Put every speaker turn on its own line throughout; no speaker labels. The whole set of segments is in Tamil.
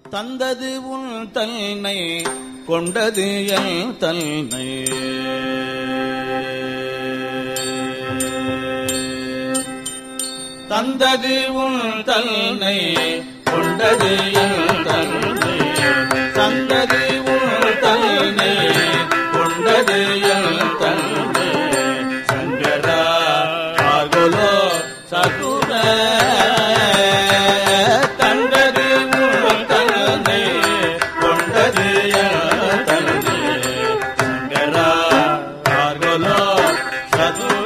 தந்தது உன் தன்னை கொண்டது என் தன்னை தந்தது உன் தன்னை கொண்டது என் தன்னை தந்தது உன் தன்னை கொண்டது என் தன்னை சங்கரா ஆகுலோ சகுர தந்தது உன் தன்னை கொண்டது என் தன்னை சங்கரா ஆகுலோ சதுர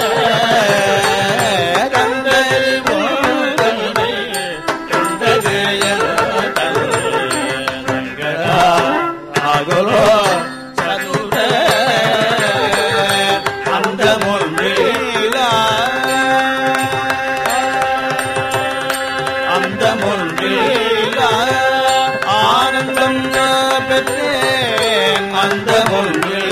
தந்தது உன் தன்னை கொண்டது என் தன்னை சங்கரா ஆகுலோ சதுர அந்த முன்மேலா அந்த முன்மேலா ஆனந்தம் பெற்றேன் அந்த முன்மேலா